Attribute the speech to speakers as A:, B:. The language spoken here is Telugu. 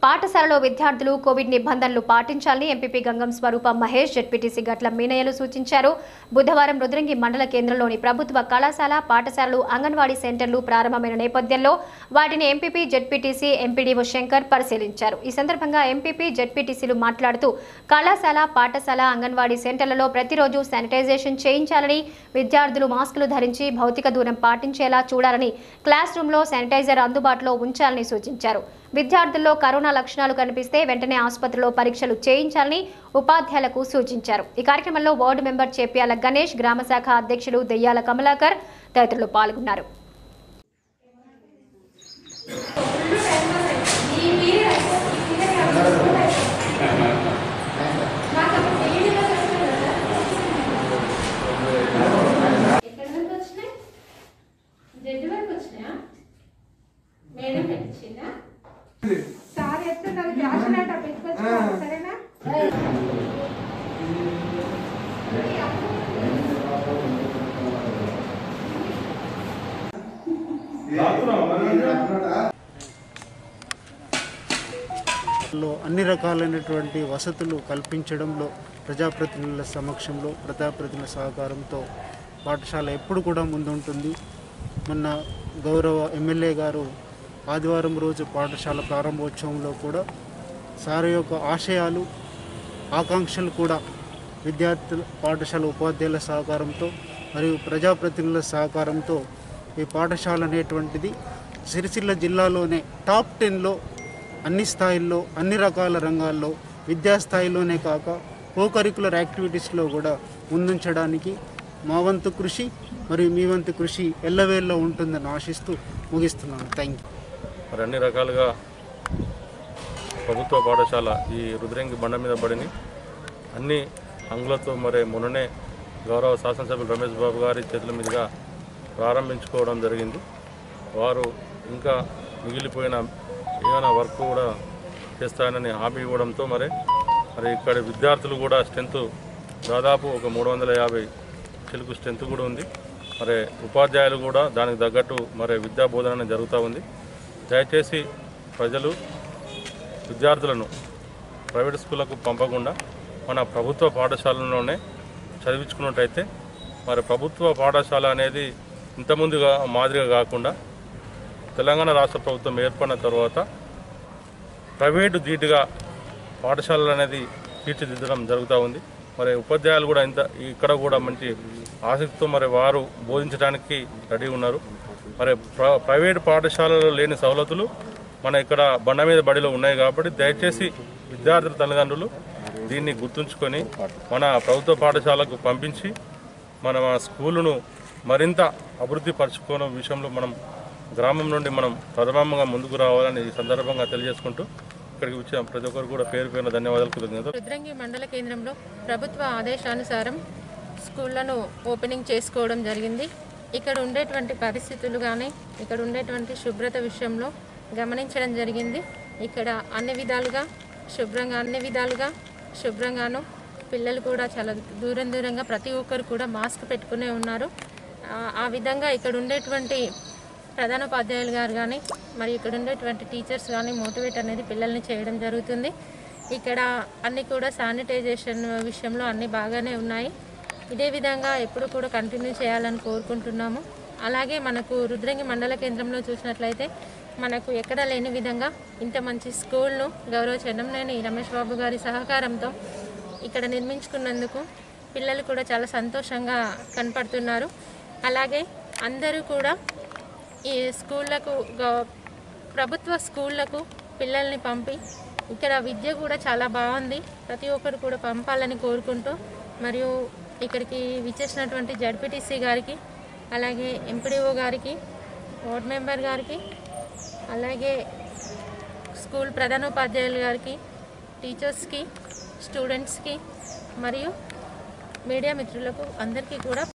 A: పాఠశాలలో విద్యార్థులు కోవిడ్ నిబంధనలు పాటించాలని ఎంపీపీ గంగం స్వరూప మహేష్ జెడ్పీటీసీ గట్ల మీనయ్యలు సూచించారు బుధవారం రుద్రంగి మండల కేంద్రంలోని ప్రభుత్వ కళాశాల పాఠశాలలు అంగన్వాడీ సెంటర్లు ప్రారంభమైన నేపథ్యంలో వాటిని ఎంపీపీ జెడ్పీటీసీ ఎంపీడీఓ శంకర్ పరిశీలించారు ఈ సందర్భంగా ఎంపీపీ జెడ్పీటీసీలు మాట్లాడుతూ కళాశాల పాఠశాల అంగన్వాడీ సెంటర్లలో ప్రతిరోజు శానిటైజేషన్ చేయించాలని విద్యార్థులు మాస్కులు ధరించి భౌతిక దూరం పాటించేలా చూడాలని క్లాస్ రూమ్లో శానిటైజర్ అందుబాటులో ఉంచాలని సూచించారు విద్యార్థుల్లో కరోనా లక్షణాలు కనిపిస్తే వెంటనే ఆసుపత్రిలో పరీక్షలు చేయించాలని ఉపాధ్యాయులకు సూచించారు ఈ కార్యక్రమంలో వార్డు మెంబర్ చేప్యాల గణేష్ గ్రామ శాఖ అధ్యక్షుడు దెయ్యాల కమలాకర్ తదితరులు పాల్గొన్నారు
B: ఎక్కడి వరకు వచ్చినాయి జడ్జి వరకు వచ్చినాయా మేడం పెట్టించిందా
C: సార్ చెప్తున్నారు ఫ్యాషన్ అంట పెట్టుకొచ్చుకోవాలి సరేనా
D: లో అన్ని రకాలైనటువంటి వసతులు కల్పించడంలో ప్రజాప్రతినిధుల సమక్షంలో ప్రజాప్రతినిధుల సహకారంతో పాఠశాల ఎప్పుడు కూడా ముందుంటుంది మొన్న గౌరవ ఎమ్మెల్యే గారు ఆదివారం రోజు పాఠశాల ప్రారంభోత్సవంలో కూడా సార్ యొక్క ఆశయాలు ఆకాంక్షలు కూడా విద్యార్థుల పాఠశాల ఉపాధ్యాయుల సహకారంతో మరియు ప్రజాప్రతినిధుల సహకారంతో ఈ పాఠశాల అనేటువంటిది సిరిసిల్ల జిల్లాలోనే టాప్ టెన్లో అన్ని స్థాయిల్లో అన్ని రకాల రంగాల్లో విద్యా స్థాయిలోనే కాక కో కరికులర్ యాక్టివిటీస్లో కూడా ముందుంచడానికి మా వంతు కృషి మరియు మీ వంతు కృషి ఎల్లవేళ్ళలో ఉంటుందని ఆశిస్తూ ముగిస్తున్నాను థ్యాంక్ యూ
E: మరి అన్ని రకాలుగా ప్రభుత్వ పాఠశాల ఈ రుద్రంగి బండ మీద పడిని అన్ని అంగులతో మరి మొన్ననే గౌరవ శాసనసభ్యులు రమేష్ బాబు గారి చేతుల మీదుగా ప్రారంభించుకోవడం జరిగింది వారు ఇంకా మిగిలిపోయిన ఏమైనా వర్క్ కూడా చేస్తానని హామీ ఇవ్వడంతో మరి మరి ఇక్కడ విద్యార్థులు కూడా స్ట్రెంత్ దాదాపు ఒక మూడు వందల యాభై చిలుకు స్ట్రెంత్ కూడా ఉంది మరి ఉపాధ్యాయులు కూడా దానికి తగ్గట్టు మరి విద్యా బోధన అనేది జరుగుతూ ఉంది దయచేసి ప్రజలు విద్యార్థులను ప్రైవేట్ స్కూళ్ళకు పంపకుండా మన ప్రభుత్వ పాఠశాలలోనే చదివించుకున్నట్టయితే మరి ప్రభుత్వ పాఠశాల అనేది ఇంతకుముందుగా మాదిరిగా కాకుండా తెలంగాణ రాష్ట్ర ప్రభుత్వం ఏర్పడిన తర్వాత ప్రైవేటు ధీటుగా పాఠశాలలు అనేది తీర్చిదిద్దడం జరుగుతూ ఉంది మరి ఉపాధ్యాయులు కూడా ఇంత ఇక్కడ కూడా మంచి ఆసక్తితో మరి వారు బోధించడానికి రెడీ ఉన్నారు మరి ప్ర- ప్రైవేట్ పాఠశాలలో లేని సవలతులు మన ఇక్కడ బండ మీద బడిలో ఉన్నాయి కాబట్టి దయచేసి విద్యార్థుల తల్లిదండ్రులు దీన్ని గుర్తుంచుకొని మన ప్రభుత్వ పాఠశాలకు పంపించి మన స్కూలును మరింత అభివృద్ధి పరచుకోవడం విషయంలో మనం గ్రామం నుండి మనం ప్రథమంగా ముందుకు రావాలని ఈ సందర్భంగా తెలియజేసుకుంటూ ఇక్కడికి వచ్చిన ప్రతి ఒక్కరు కూడా పేరు పేరున ధన్యవాదాలు కృతజ్ఞతలు
B: రుద్రంగి మండల కేంద్రంలో ప్రభుత్వ ఆదేశానుసారం స్కూళ్లను ఓపెనింగ్ చేసుకోవడం జరిగింది ఇక్కడ ఉండేటువంటి పరిస్థితులు కానీ ఇక్కడ ఉండేటువంటి శుభ్రత విషయంలో గమనించడం జరిగింది ఇక్కడ అన్ని విధాలుగా శుభ్రంగా అన్ని విధాలుగా శుభ్రంగాను పిల్లలు కూడా చాలా దూరం దూరంగా ప్రతి ఒక్కరు కూడా మాస్క్ పెట్టుకునే ఉన్నారు ఆ- ఆ విధంగా ఇక్కడ ఉండేటువంటి ప్రధానోపాధ్యాయులు గారు కానీ మరి ఇక్కడ ఉండేటువంటి టీచర్స్ కానీ మోటివేట్ అనేది పిల్లల్ని చేయడం జరుగుతుంది ఇక్కడ అన్ని కూడా శానిటైజేషన్ విషయంలో అన్ని బాగానే ఉన్నాయి ఇదే విధంగా ఎప్పుడు కూడా కంటిన్యూ చేయాలని కోరుకుంటున్నాము అలాగే మనకు రుద్రంగి మండల కేంద్రంలో చూసినట్లయితే మనకు ఎక్కడా లేని విధంగా ఇంత మంచి స్కూల్ను గౌరవ చెన్నంనేని రమేష్ బాబు గారి సహకారంతో ఇక్కడ నిర్మించుకున్నందుకు పిల్లలు కూడా చాలా సంతోషంగా కనపడుతున్నారు అలాగే అందరూ కూడా ఈ స్కూళ్ళకు గ- ప్రభుత్వ స్కూళ్ళకు పిల్లల్ని పంపి ఇక్కడ విద్య కూడా చాలా బాగుంది ప్రతి ఒక్కరు కూడా పంపాలని కోరుకుంటూ మరియు ఇక్కడికి విచ్చేసినటువంటి జడ్పీటీసీ గారికి అలాగే ఎంపీడీఓ గారికి వార్డ్ మెంబర్ గారికి అలాగే స్కూల్ ప్రధానోపాధ్యాయులు గారికి టీచర్స్కి స్టూడెంట్స్కి మరియు మీడియా మిత్రులకు అందరికీ కూడా